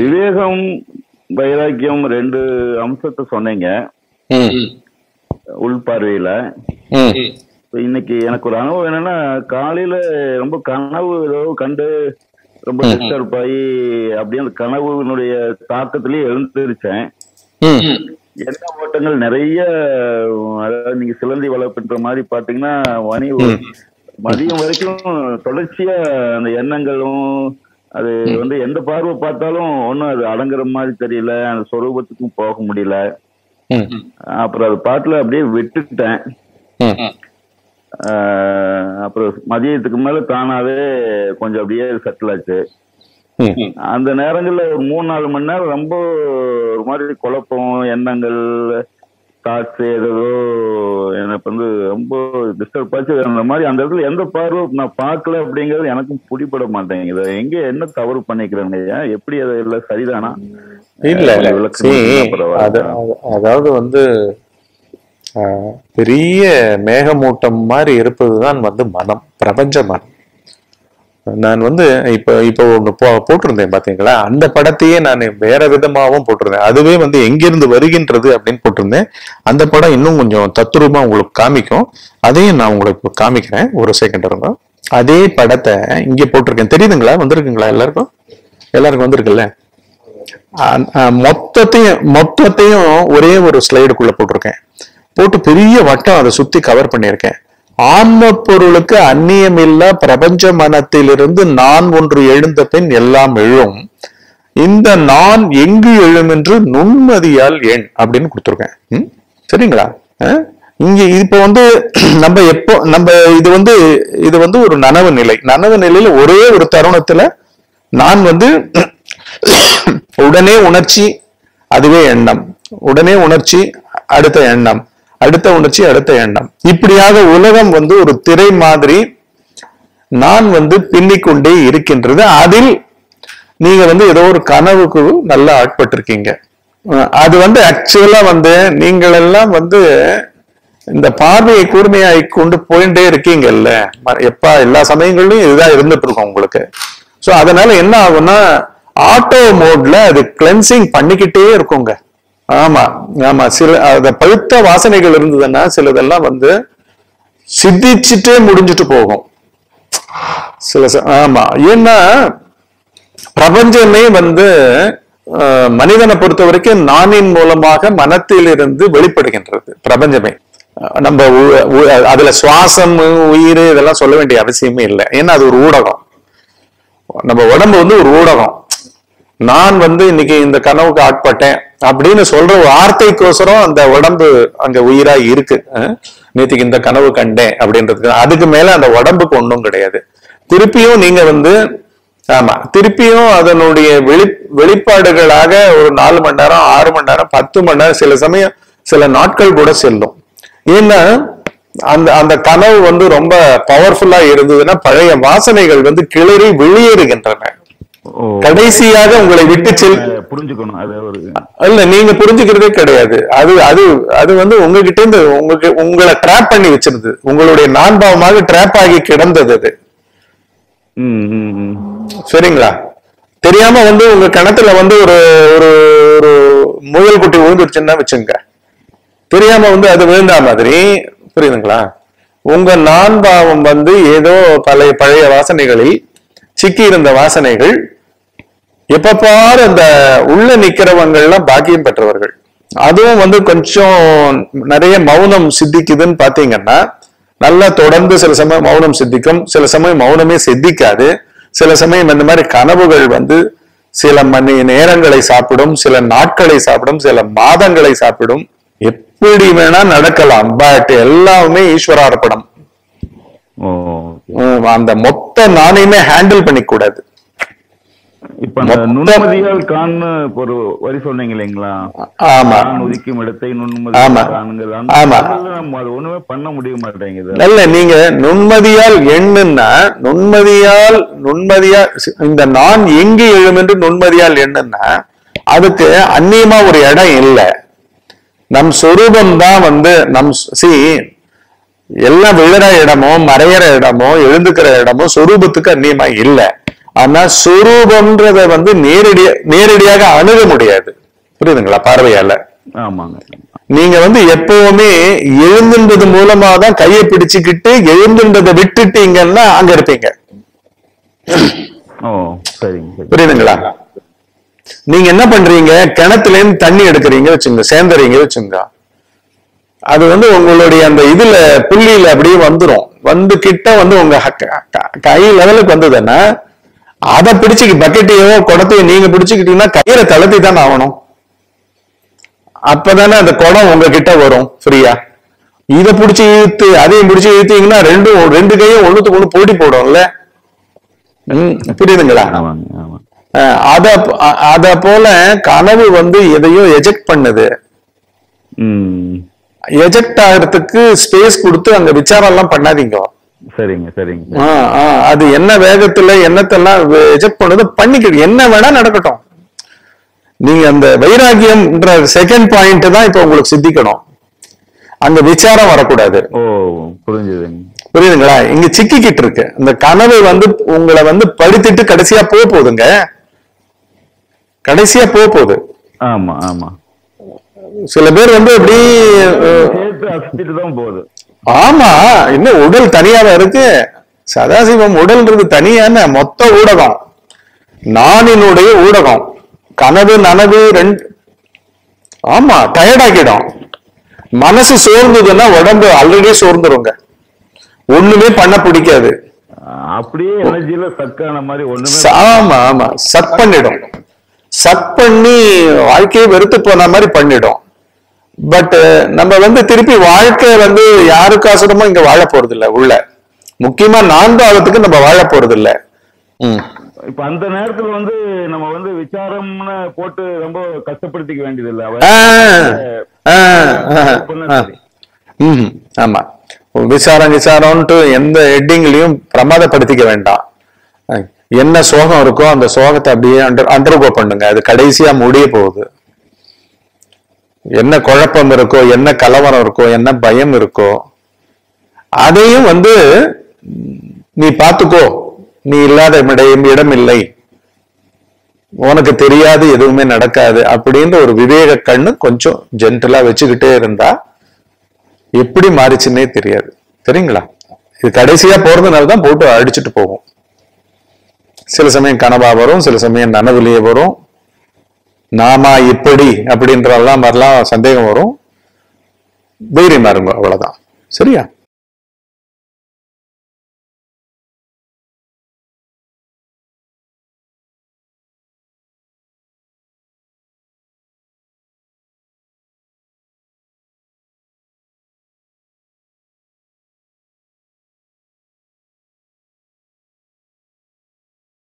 விவேகம் வைராக்கியம் ரெண்டு அம்சத்தை சொன்னீங்க ம் உள்பார்வையில ம் இப்ப இன்னைக்கு எனக்கு ஒரு அனுபவம் என்னன்னா காலையில ரொம்ப கனவு ஏதோ கண்டு ரொம்ப டிஸ்டர்ப் ஆகி அப்படியே அந்த கனவுனுடைய தாக்கத்திலேயே எழுந்திருச்சேன் ம் எண்ண ஓட்டங்கள் நிறைய அதாவது நீங்க சிலந்தி வளர்ப்புன்ற மாதிரி பாத்தீங்கன்னா மணி ஒரு- மதியம் வரைக்கும் தொடர்ச்சியா அந்த எண்ணங்களும் அது வந்து எந்த பார்வை பார்த்தாலும் ஒன்றும் அது அடங்குற மாதிரி தெரியல அந்த சொரூபத்துக்கும் போக முடியல ம் அப்புறம் அது பாட்டுல அப்படியே விட்டுட்டேன் ம் ஆஹ் அப்புறம் மதியத்துக்கு மேல தானாவே கொஞ்சம் அப்படியே செட்டில் ஆச்சு ம் அந்த நேரங்கள்ல ஒரு மூணு நாலு மணி நேரம் ரொம்ப ஒரு மாதிரி குழப்பம் எண்ணங்கள் தாட்ஸ் ஏதோ எனக்கு வந்து ரொம்ப டிஸ்டர்ப் ஆச்சு அந்த மாதிரி அந்த இடத்துல எந்த பார்வை நான் பார்க்கல அப்படிங்கிறது எனக்கும் பிடிபட மாட்டேங்குது எங்க என்ன தவறு பண்ணிக்கிறேங்க ஏன் எப்படி அது இல்ல சரிதானா இல்ல இல்ல கொஞ்சம் விளக்கம் see, கொடுத்தீங்கன்னா பரவாயில்ல. அது அது- அதாவது வந்து ஆஹ், பெரிய மேகமூட்டம் மாதிரி இருப்பதுதான் வந்து மனம் பிரபஞ்ச மனம் நான் வந்து இப்ப இப்ப ஒண்ணு போ- போட்டிருந்தேன் பாத்தீங்களா அந்த படத்தையே நான் வேற விதமாவும் போட்டிருந்தேன் அதுவே வந்து எங்கிருந்து வருகின்றது அப்படின்னு போட்டிருந்தேன் அந்த படம் இன்னும் கொஞ்சம் தத்துரூபமா உங்களுக்கு காமிக்கும் அதையும் நான் உங்களுக்கு காமிக்கிறேன் ஒரு செகண்ட் இருங்க அதே படத்தை இங்க போட்டிருக்கேன் தெரியுதுங்களா வந்திருக்குங்களா எல்லாருக்கும் எல்லாருக்கும் வந்திருக்குல்ல அ- அ, மொத்தத்தையும் மொத்தத்தையும் ஒரே ஒரு ஸ்லைடுக்குள்ள போட்டிருக்கேன் போட்டு பெரிய வட்டம் அதை சுத்தி கவர் பண்ணியிருக்கேன் ஆன்ம பொருளுக்கு அந்நியமில்லா பிரபஞ்ச மனத்திலிருந்து நான் ஒன்று எழுந்த பின் எல்லாம் எழும் இந்த நான் எங்கு எழும் என்று நுண்மதியால் எண் அப்படின்னு கொடுத்துருக்கேன் ம்? சரிங்களா அஹ்? இங்க இப்ப வந்து நம்ம எப்போ நம்ம இது வந்து இது வந்து ஒரு நனவு நிலை நனவு நிலையில ஒரே ஒரு தருணத்துல நான் வந்து உடனே உணர்ச்சி அதுவே எண்ணம் உடனே உணர்ச்சி அடுத்த எண்ணம் அடுத்த உணர்ச்சி அடுத்த எண்ணம் இப்படியாக உலகம் வந்து ஒரு திரை மாதிரி நான் வந்து பின்னிக்கொண்டே இருக்கின்றது அதில் நீங்க வந்து ஏதோ ஒரு கனவுக்கு நல்லா ஆட்பட்டிருக்கீங்க அஹ் அது வந்து ஆக்சுவலா வந்து நீங்கள் எல்லாம் வந்து இந்த பார்வையை கூர்மையாய் கொண்டு போயிட்டே இருக்கீங்கல்ல ம- எப்ப எல்லா சமயங்கள்லயும் இதுதான் இருந்துட்டு இருக்கும் உங்களுக்கு சோ அதனால என்ன ஆகும்னா ஆட்டோ மோட்ல அது கிளென்சிங் பண்ணிக்கிட்டே இருக்குங்க ஆமா ஆமா சில அத பழுத்த வாசனைகள் இருந்ததுன்னா சிலதெல்லாம் வந்து சித்திச்சுட்டே முடிஞ்சிட்டு போகும் சில ச- ஆமா ஏன்னா பிரபஞ்சமே வந்து அஹ், மனிதனை பொறுத்த வரைக்கும் நானின் மூலமாக மனத்திலிருந்து வெளிப்படுகின்றது பிரபஞ்சமே அஹ், நம்ம உ- உ- அதுல சுவாசம் உயிர் இதெல்லாம் சொல்ல வேண்டிய அவசியமே இல்லை ஏன்னா அது ஒரு ஊடகம் நம்ம உடம்பு வந்து ஒரு ஊடகம் நான் வந்து இன்னைக்கு இந்த கனவுக்கு ஆட்பட்டேன் அப்படின்னு சொல்ற வார்த்தைக்கோசரம் அந்த உடம்பு அங்க உயிரா இருக்கு அஹ், நேத்திக்கு இந்த கனவு கண்டேன் அப்படின்றதுக்கு அதுக்கு மேல அந்த உடம்புக்கு ஒண்ணும் கிடையாது திருப்பியும் நீங்க வந்து ஆமா திருப்பியும் அதனுடைய வெளி வெளிப்பாடுகளாக ஒரு நாலு மணி நேரம் ஆறு மணி நேரம் பத்து மணி நேரம் சில சமயம் சில நாட்கள் கூட செல்லும் ஏன்னா அந்த அந்த கனவு வந்து ரொம்ப பவர்ஃபுல்லா இருந்ததுன்னா பழைய வாசனைகள் வந்து கிளறி வெளியேறுகின்றன ஓ கடைசியாக உங்களை விட்டு செல் அஹ் புரிஞ்சுக்கணும் அது ஒரு இல்ல நீங்க புரிஞ்சுக்கிறதே கிடையாது அது அது அது வந்து உங்ககிட்ட இருந்து உங்களுக்கு உங்களை ட்ராப் பண்ணி வச்சிருது உங்களுடைய நான்பாவமாக ட்ராப் ஆகி கிடந்தது அது ம் ம் ம் சரிங்களா தெரியாம வந்து உங்க கிணத்துல வந்து ஒரு ஒரு ஒரு முயல் குட்டி விழுந்துருச்சுன்னா வச்சுங்க தெரியாம வந்து அது விழுந்தா மாதிரி புரியுதுங்களா உங்க நான்பாவம் வந்து ஏதோ பழைய பழைய வாசனைகளில் சிக்கி இருந்த வாசனைகள் எப்ப பாரு அந்த உள்ள நிக்கிறவங்க எல்லாம் பாக்கியம் பெற்றவர்கள் அதுவும் வந்து கொஞ்சம் நிறைய மௌனம் சித்திக்குதுன்னு பாத்தீங்கன்னா நல்லா தொடர்ந்து சில சமயம் மௌனம் சித்திக்கும் சில சமயம் மௌனமே சித்திக்காது சில சமயம் இந்த மாதிரி கனவுகள் வந்து சில மணி நேரங்களை சாப்பிடும் சில நாட்களை சாப்பிடும் சில மாதங்களை சாப்பிடும் எப்படி வேணா நடக்கலாம் பட் எல்லாமே ஈஸ்வரார்ப்பணம் ஓ உம், அந்த மொத்த நானையுமே ஹேண்டில் பண்ணிக்க கூடாது இப்ப அந்த மொத்த- நுண்மதியால் கான்னு இப்ப ஒரு வரி சொன்னீங்க இல்லைங்களா ஆமா கான் உதிக்கும் இடத்தை ஆமா. நுண்மதி காணுங்கிறது அந்த ஆமா. இடத்துல நம்ம அது ஒண்ணுமே பண்ண முடிய மாட்டேங்குது இல்ல நீங்க நுண்மதியால் எண்ணுன்னா நுண்மதியால் நுண்மதியால் இந்த நான் எங்கு எழும் என்று நுண்மதியால் எண்ணுன்னா அதுக்கு அந்நியமா ஒரு இடம் இல்லை நம் சொரூபம் தான் வந்து நம் சி எல்லாம் விழுற இடமோ மறையிற இடமோ எழுந்துக்கிற இடமோ சொரூபத்துக்கு அந்நியமா இல்லை ஆனா சுரூபம்ன்றத வந்து நேரடியா நேரடியாக அணுக முடியாது புரியுதுங்களா பார்வையால ஆமாங்க நீங்க வந்து எப்பவுமே எழுந்துன்றது மூலமா தான் கையை பிடிச்சுக்கிட்டு எழுந்துன்றதை விட்டுட்டீங்கன்னா அங்க இருப்பீங்க ஓ சரிங்க சரி புரியுதுங்களா நீங்க என்ன பண்றீங்க கிணத்துல இருந்து தண்ணி எடுக்கிறீங்க வச்சுங்க சேர்ந்துறீங்க வச்சுங்க அது வந்து உங்களுடைய அந்த இதுல புள்ளியில அப்படியே வந்துரும் வந்து கிட்ட வந்து உங்க ஹ- க- க- கை லெவலுக்கு வந்ததுன்னா அதை பிடிச்சு பக்கெட்டையோ குடத்தையோ நீங்க பிடிச்சுக்கிட்டீங்கன்னா கையில தளர்த்தி தானே ஆகணும் அப்பதானே அந்த குடம் உங்ககிட்ட வரும் ஃப்ரீயா இதை பிடிச்சி இழுத்து அதையும் பிடிச்சி இழுத்தீங்கன்னா ரெண்டும் ரெண்டு கையும் ஒண்ணுத்துக்கு ஒண்ணு போட்டி போடும்ல ம், புரியுதுங்களா ஆமாங்க ஆமா அஹ் அத அ- அத போல கனவு வந்து எதையோ எஜெக்ட் பண்ணுது ம் எஜெக்ட் ஆகிறதுக்கு ஸ்பேஸ் கொடுத்து அங்க விசாரம் எல்லாம் பண்ணாதீங்க சரிங்க சரிங்க ஆ, ஆ, அது என்ன வேகத்துல என்னத்தெல்லாம் எஜெக்ட் பண்ணுது பண்ணிக்கிட்டு என்ன வேணா நடக்கட்டும் நீங்க அந்த வைராகியம்ன்ற செகண்ட் பாயிண்ட் தான் இப்ப உங்களுக்கு சித்திக்கணும் அங்க விசாரம் வரக்கூடாது ஓ புரிஞ்சுதுங்க புரியுதுங்களா இங்க சிக்கிக்கிட்டு இருக்கு அந்த கனவு வந்து உங்களை வந்து படுத்திட்டு கடைசியா போக போகுதுங்க கடைசியா போக போகுது ஆமா ஆமா சில பேர் வந்து அப்படி அஹ், சேர்த்து அசத்திட்டு தான் போகுது ஆமா இன்னும் உடல் தனியாவா இருக்கு சதாசிவம் உடல்ன்றது தனியான மொத்த ஊடகம் நானினுடைய ஊடகம் கனவு நனவு ரெண்டு ஆமா டயர்டாக்கிடும் மனசு சோர்ந்ததுன்னா உடம்பு ஆல்ரெடி சோர்ந்துருங்க ஒண்ணுமே பண்ண பிடிக்காது அப்படியே எனர்ஜில சக்கான மாதிரி ஒண்ணுமே ச- ஆமா ஆமா சக் பண்ணிடும் சக் பண்ணி வாழ்க்கையை வெறுத்து போன மாதிரி பண்ணிடும் பட் நம்ம வந்து திருப்பி வாழ்க்கை வந்து யாருக்காசரமும் இங்க வாழ போறது இல்ல உள்ள முக்கியமா நான்காவதுக்கு நம்ம வாழ போறது இல்ல ம். இப்ப அந்த நேரத்துல வந்து நம்ம வந்து விசாரம்னு போட்டு ரொம்ப கஷ்டப்படுத்திக்க வேண்டியது இல்ல அவ ஆ, ஆ, ஆ, ஆ. ம், ஆமா விசாரம் விசாரம்ன்ட்டு எந்த ஹெட்டிங்லயும் பிரமாதப்படுத்திக்க வேண்டாம் அஹ், என்ன சோகம் இருக்கோ அந்த சோகத்தை அப்படியே அண்டர் அண்டர்கோ பண்ணுங்க அது கடைசியா முடிய போகுது என்ன குழப்பம் இருக்கோ என்ன கலவரம் இருக்கோ என்ன பயம் இருக்கோ அதையும் வந்து ம், நீ பார்த்துக்கோ நீ இல்லாத இடம் இடம் இல்லை உனக்கு தெரியாது எதுவுமே நடக்காது அப்படின்ற ஒரு விவேக கண்ணு கொஞ்சம் ஜென்டலா வச்சுக்கிட்டே இருந்தா எப்படி மாறிச்சுன்னே தெரியாது சரிங்களா இது கடைசியா போறதுனால தான் போட்டு அடிச்சுட்டு போகும் சில சமயம் கனவா வரும் சில சமயம் நனவுலயே வரும் நாமா இப்படி அப்படின்றதெல்லாம் மாதிரிலாம் சந்தேகம் வரும் தைரியமா இருங்க அவ்வளவுதான் சரியா